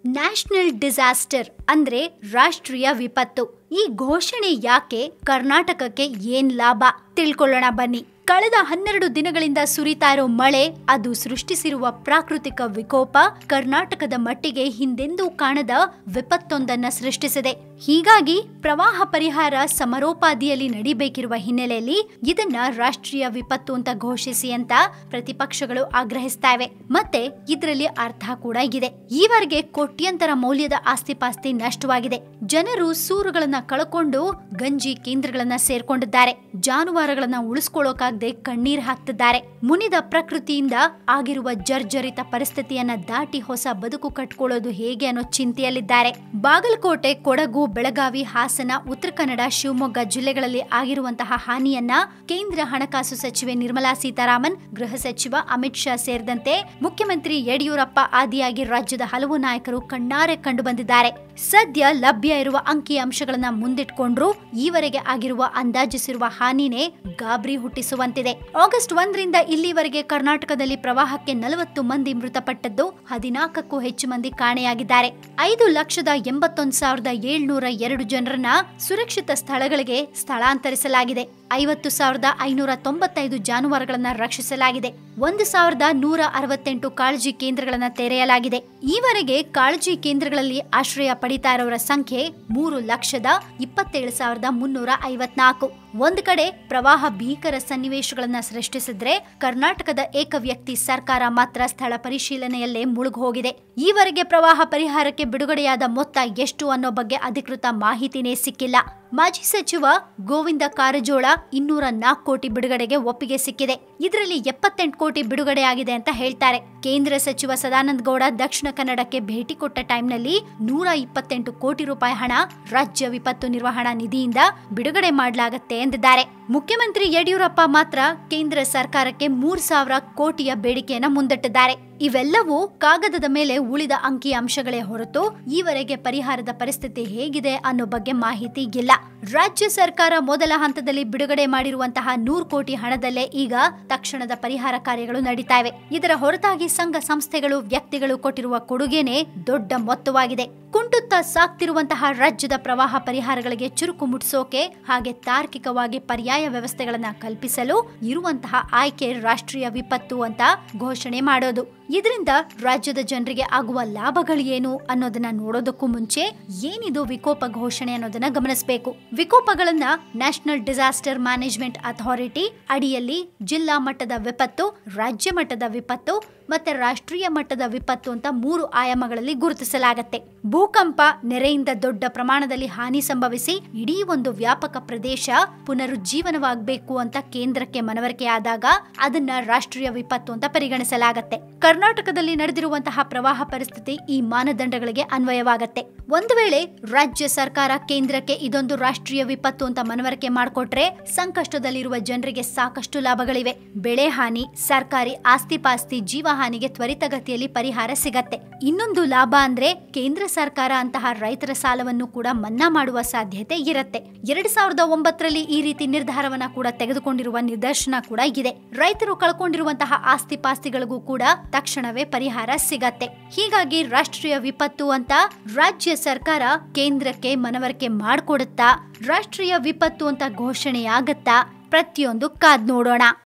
national disaster ಅಂದ್ರೆ ರಾಷ್ಟ್ರೀಯ ವಿಪತ್ತು ಈ ಘೋಷಣೆ ಯಾಕೆ ಕರ್ನಾಟಕಕ್ಕೆ ಏನ್ ಲಾಭ ತಿಳ್ಕೊಳ್ಳೋಣ ಬನ್ನಿ ಕಳೆದ ಹನ್ನೆರಡು ದಿನಗಳಿಂದ ಸುರಿತಾ ಇರೋ ಮಳೆ ಅದು ಸೃಷ್ಟಿಸಿರುವ ಪ್ರಾಕೃತಿಕ ವಿಕೋಪ ಕರ್ನಾಟಕದ ಮಟ್ಟಿಗೆ ಹಿಂದೆಂದೂ ಕಾಣದ ವಿಪತ್ತೊಂದನ್ನ ಸೃಷ್ಟಿಸಿದೆ ಹೀಗಾಗಿ ಪ್ರವಾಹ ಪರಿಹಾರ ಸಮರೋಪಾದಿಯಲ್ಲಿ ನಡಿಬೇಕಿರುವ ಹಿನ್ನೆಲೆಯಲ್ಲಿ ಇದನ್ನ ರಾಷ್ಟ್ರೀಯ ವಿಪತ್ತು ಅಂತ ಘೋಷಿಸಿ ಅಂತ ಪ್ರತಿಪಕ್ಷಗಳು ಆಗ್ರಹಿಸ್ತಾವೆ ಮತ್ತೆ ಇದರಲ್ಲಿ ಅರ್ಥ ಕೂಡ ಇದೆ ಈವರೆಗೆ ಕೋಟ್ಯಂತರ ಮೌಲ್ಯದ ಆಸ್ತಿಪಾಸ್ತಿ ನಷ್ಟವಾಗಿದೆ ಜನರು ಸೂರುಗಳನ್ನ ಕಳ್ಕೊಂಡು ಗಂಜಿ ಕೇಂದ್ರಗಳನ್ನ ಸೇರ್ಕೊಂಡಿದ್ದಾರೆ ಜಾನುವಾರುಗಳನ್ನ ಉಳಿಸ್ಕೊಳ್ಳೋಕಾಗದೆ ಕಣ್ಣೀರ್ ಹಾಕ್ತಿದ್ದಾರೆ ಮುನಿದ ಪ್ರಕೃತಿಯಿಂದ ಆಗಿರುವ ಜರ್ಜರಿತ ಪರಿಸ್ಥಿತಿಯನ್ನ ದಾಟಿ ಹೊಸ ಬದುಕು ಕಟ್ಕೊಳ್ಳೋದು ಹೇಗೆ ಅನ್ನೋ ಚಿಂತೆಯಲ್ಲಿದ್ದಾರೆ ಬಾಗಲಕೋಟೆ ಕೊಡಗು ಬೆಳಗಾವಿ ಹಾಸನ ಉತ್ತರ ಕನ್ನಡ ಶಿವಮೊಗ್ಗ ಜಿಲ್ಲೆಗಳಲ್ಲಿ ಆಗಿರುವಂತಹ ಹಾನಿಯನ್ನ ಕೇಂದ್ರ ಹಣಕಾಸು ಸಚಿವೆ ನಿರ್ಮಲಾ ಸೀತಾರಾಮನ್ ಗೃಹ ಸಚಿವ ಅಮಿತ್ ಶಾ ಸೇರಿದಂತೆ ಮುಖ್ಯಮಂತ್ರಿ ಯಡಿಯೂರಪ್ಪ ಆದಿಯಾಗಿ ರಾಜ್ಯದ ಹಲವು ನಾಯಕರು ಕಣ್ಣಾರೆ ಕಂಡು ಬಂದಿದ್ದಾರೆ ಸದ್ಯ ಲಭ್ಯ ಇರುವ ಅಂಕಿ ಅಂಶಗಳನ್ನ ಮುಂದಿಟ್ಕೊಂಡ್ರು ಈವರೆಗೆ ಆಗಿರುವ ಅಂದಾಜಿಸಿರುವ ಹಾನಿನೇ ಗಾಬರಿ ಹುಟ್ಟಿಸುವಂತಿದೆ ಆಗಸ್ಟ್ ಒಂದರಿಂದ ಇಲ್ಲಿವರೆಗೆ ಕರ್ನಾಟಕದಲ್ಲಿ ಪ್ರವಾಹಕ್ಕೆ ನಲವತ್ತು ಮಂದಿ ಮೃತಪಟ್ಟದ್ದು ಹದಿನಾಲ್ಕಕ್ಕೂ ಹೆಚ್ಚು ಮಂದಿ ಕಾಣೆಯಾಗಿದ್ದಾರೆ ಐದು ಲಕ್ಷದ ಎಂಬತ್ತೊಂದು ಸಾವಿರದ ಏಳ್ನೂರ ಎರಡು ಜನರನ್ನ ಸುರಕ್ಷಿತ ಸ್ಥಳಗಳಿಗೆ ಸ್ಥಳಾಂತರಿಸಲಾಗಿದೆ ಐವತ್ತು ಸಾವಿರದ ಐನೂರ ತೊಂಬತ್ತೈದು ಜಾನುವಾರುಗಳನ್ನ ರಕ್ಷಿಸಲಾಗಿದೆ ಒಂದು ಸಾವಿರದ ನೂರ ಅರವತ್ತೆಂಟು ಕಾಳಜಿ ಕೇಂದ್ರಗಳನ್ನ ತೆರೆಯಲಾಗಿದೆ ಈವರೆಗೆ ಕಾಳಜಿ ಕೇಂದ್ರಗಳಲ್ಲಿ ಆಶ್ರಯ ಪಡಿತಾ ಇರೋರ ಸಂಖ್ಯೆ ಮೂರು ಲಕ್ಷದ ಇಪ್ಪತ್ತೇಳು ಸಾವಿರದ ಮುನ್ನೂರ ಐವತ್ನಾಲ್ಕು ಒಂದು ಕಡೆ ಪ್ರವಾಹ ಭೀಕರ ಸನ್ನಿವೇಶಗಳನ್ನ ಸೃಷ್ಟಿಸಿದ್ರೆ ಕರ್ನಾಟಕದ ಏಕವ್ಯಕ್ತಿ ಸರ್ಕಾರ ಮಾತ್ರ ಸ್ಥಳ ಪರಿಶೀಲನೆಯಲ್ಲೇ ಮುಳುಗೋಗಿದೆ ಈವರೆಗೆ ಪ್ರವಾಹ ಪರಿಹಾರಕ್ಕೆ ಬಿಡುಗಡೆಯಾದ ಮೊತ್ತ ಎಷ್ಟು ಅನ್ನೋ ಬಗ್ಗೆ ಅಧಿಕೃತ ಮಾಹಿತಿನೇ ಸಿಕ್ಕಿಲ್ಲ ಮಾಜಿ ಸಚಿವ ಗೋವಿಂದ ಕಾರಜೋಳ ಇನ್ನೂರ ನಾಲ್ಕು ಕೋಟಿ ಬಿಡುಗಡೆಗೆ ಒಪ್ಪಿಗೆ ಸಿಕ್ಕಿದೆ ಇದರಲ್ಲಿ ಎಪ್ಪತ್ತೆಂಟು ಕೋಟಿ ಬಿಡುಗಡೆಯಾಗಿದೆ ಅಂತ ಹೇಳ್ತಾರೆ ಕೇಂದ್ರ ಸಚಿವ ಸದಾನಂದ ಗೌಡ ದಕ್ಷಿಣ ಕನ್ನಡಕ್ಕೆ ಭೇಟಿ ಕೊಟ್ಟ ಟೈಮ್ನಲ್ಲಿ ನೂರ ಇಪ್ಪತ್ತೆಂಟು ಕೋಟಿ ರೂಪಾಯಿ ಹಣ ರಾಜ್ಯ ವಿಪತ್ತು ನಿರ್ವಹಣಾ ನಿಧಿಯಿಂದ ಬಿಡುಗಡೆ ಮಾಡಲಾಗತ್ತೆ ಎಂದಿದ್ದಾರೆ ಮುಖ್ಯಮಂತ್ರಿ ಯಡಿಯೂರಪ್ಪ ಮಾತ್ರ ಕೇಂದ್ರ ಸರ್ಕಾರಕ್ಕೆ ಮೂರ್ ಸಾವಿರ ಕೋಟಿಯ ಬೇಡಿಕೆಯನ್ನ ಮುಂದಿಟ್ಟಿದ್ದಾರೆ ಇವೆಲ್ಲವೂ ಕಾಗದದ ಮೇಲೆ ಉಳಿದ ಅಂಕಿ ಅಂಶಗಳೇ ಹೊರತು ಈವರೆಗೆ ಪರಿಹಾರದ ಪರಿಸ್ಥಿತಿ ಹೇಗಿದೆ ಅನ್ನೋ ಬಗ್ಗೆ ಮಾಹಿತಿ ಇಲ್ಲ ರಾಜ್ಯ ಸರ್ಕಾರ ಮೊದಲ ಹಂತದಲ್ಲಿ ಬಿಡುಗಡೆ ಮಾಡಿರುವಂತಹ ನೂರು ಕೋಟಿ ಹಣದಲ್ಲೇ ಈಗ ತಕ್ಷಣದ ಪರಿಹಾರ ಕಾರ್ಯಗಳು ನಡೀತಾ ಇವೆ ಇದರ ಹೊರತಾಗಿ ಸಂಘ ಸಂಸ್ಥೆಗಳು ವ್ಯಕ್ತಿಗಳು ಕೊಟ್ಟಿರುವ ಕೊಡುಗೆನೆ ದೊಡ್ಡ ಮೊತ್ತವಾಗಿದೆ ಕುಂಟುತ್ತಾ ಸಾಕ್ತಿರುವಂತಹ ರಾಜ್ಯದ ಪ್ರವಾಹ ಪರಿಹಾರಗಳಿಗೆ ಚುರುಕು ಮುಟ್ಟಿಸೋಕೆ ಹಾಗೆ ತಾರ್ಕಿಕವಾಗಿ ಪರ್ಯಾಯ ವ್ಯವಸ್ಥೆಗಳನ್ನ ಕಲ್ಪಿಸಲು ಇರುವಂತಹ ಆಯ್ಕೆ ರಾಷ್ಟ್ರೀಯ ವಿಪತ್ತು ಅಂತ ಘೋಷಣೆ ಮಾಡೋದು ಇದರಿಂದ ರಾಜ್ಯದ ಜನರಿಗೆ ಆಗುವ ಲಾಭಗಳೇನು ಅನ್ನೋದನ್ನ ನೋಡೋದಕ್ಕೂ ಮುಂಚೆ ಏನಿದು ವಿಕೋಪ ಘೋಷಣೆ ಅನ್ನೋದನ್ನ ಗಮನಿಸಬೇಕು ವಿಕೋಪಗಳನ್ನ ನ್ಯಾಷನಲ್ ಡಿಸಾಸ್ಟರ್ ಮ್ಯಾನೇಜ್ಮೆಂಟ್ ಅಥಾರಿಟಿ ಅಡಿಯಲ್ಲಿ ಜಿಲ್ಲಾ ಮಟ್ಟದ ವಿಪತ್ತು ರಾಜ್ಯ ಮಟ್ಟದ ವಿಪತ್ತು ಮತ್ತೆ ರಾಷ್ಟ್ರೀಯ ಮಟ್ಟದ ವಿಪತ್ತು ಅಂತ ಮೂರು ಆಯಾಮಗಳಲ್ಲಿ ಗುರುತಿಸಲಾಗತ್ತೆ ಭೂಕಂಪ ನೆರೆಯಿಂದ ದೊಡ್ಡ ಪ್ರಮಾಣದಲ್ಲಿ ಹಾನಿ ಸಂಭವಿಸಿ ಇಡೀ ಒಂದು ವ್ಯಾಪಕ ಪ್ರದೇಶ ಪುನರುಜ್ಜೀವನವಾಗಬೇಕು ಅಂತ ಕೇಂದ್ರಕ್ಕೆ ಮನವರಿಕೆ ಆದಾಗ ಅದನ್ನ ರಾಷ್ಟ್ರೀಯ ವಿಪತ್ತು ಅಂತ ಪರಿಗಣಿಸಲಾಗತ್ತೆ ಕರ್ನಾಟಕದಲ್ಲಿ ನಡೆದಿರುವಂತಹ ಪ್ರವಾಹ ಪರಿಸ್ಥಿತಿ ಈ ಮಾನದಂಡಗಳಿಗೆ ಅನ್ವಯವಾಗತ್ತೆ ಒಂದು ವೇಳೆ ರಾಜ್ಯ ಸರ್ಕಾರ ಕೇಂದ್ರಕ್ಕೆ ಇದೊಂದು ರಾಷ್ಟ್ರೀಯ ವಿಪತ್ತು ಅಂತ ಮನವರಿಕೆ ಮಾಡಿಕೊಟ್ರೆ ಸಂಕಷ್ಟದಲ್ಲಿರುವ ಜನರಿಗೆ ಸಾಕಷ್ಟು ಲಾಭಗಳಿವೆ ಬೆಳೆ ಹಾನಿ ಸರ್ಕಾರಿ ಆಸ್ತಿ ಪಾಸ್ತಿ ಜೀವ ಹಾನಿಗೆ ತ್ವರಿತಗತಿಯಲ್ಲಿ ಪರಿಹಾರ ಸಿಗತ್ತೆ ಇನ್ನೊಂದು ಲಾಭ ಅಂದ್ರೆ ಕೇಂದ್ರ ಸರ್ಕಾರ ಅಂತಹ ರೈತರ ಸಾಲವನ್ನು ಕೂಡ ಮನ್ನಾ ಮಾಡುವ ಸಾಧ್ಯತೆ ಇರತ್ತೆ ಎರಡ್ ಸಾವಿರದ ಒಂಬತ್ತರಲ್ಲಿ ಈ ರೀತಿ ನಿರ್ಧಾರವನ್ನ ಕೂಡ ತೆಗೆದುಕೊಂಡಿರುವ ನಿದರ್ಶನ ಕೂಡ ಇದೆ ರೈತರು ಕಳ್ಕೊಂಡಿರುವಂತಹ ಆಸ್ತಿ ಪಾಸ್ತಿಗಳಿಗೂ ಕೂಡ ತಕ್ಷಣವೇ ಪರಿಹಾರ ಸಿಗತ್ತೆ ಹೀಗಾಗಿ ರಾಷ್ಟ್ರೀಯ ವಿಪತ್ತು ಅಂತ ರಾಜ್ಯ ಸರ್ಕಾರ ಕೇಂದ್ರಕ್ಕೆ ಮನವರಿಕೆ ಮಾಡಿಕೊಡುತ್ತಾ ರಾಷ್ಟ್ರೀಯ ವಿಪತ್ತು ಅಂತ ಘೋಷಣೆಯಾಗತ್ತಾ ಪ್ರತಿಯೊಂದು ಕಾದ್ ನೋಡೋಣ